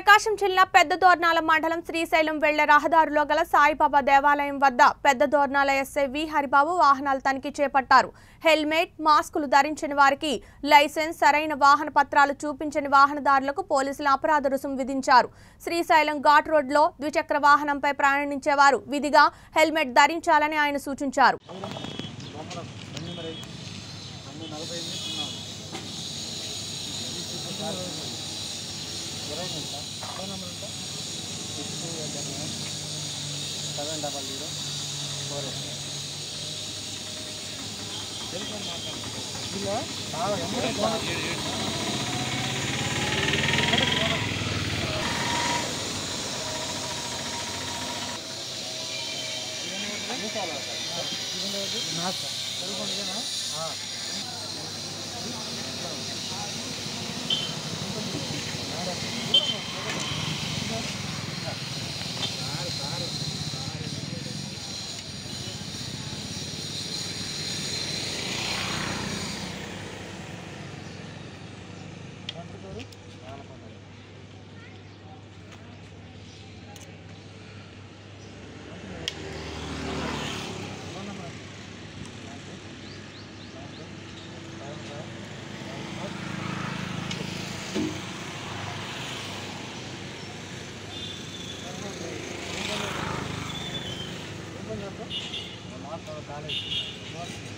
ప్రకాశం జిల్లా పెద్ద దోర్నాల మండలం శ్రీశైలం వెళ్లే రహదారిలో గల సాయిబాబా దేవాలయం వద్ద పెద్ద దోర్నాల ఎస్ఐ వి హరిబాబు వాహనాల తనిఖీ చేపట్టారు హెల్మెట్ మాస్కులు ధరించని వారికి లైసెన్స్ సరైన వాహన పత్రాలు చూపించని వాహనదారులకు పోలీసులు అపరాధ రుసుం విధించారు శ్రీశైలం ఘాట్ రోడ్లో ద్విచక్ర వాహనంపై ప్రయాణించేవారు విధిగా హెల్మెట్ ధరించాలని ఆయన సూచించారు seven double zero four college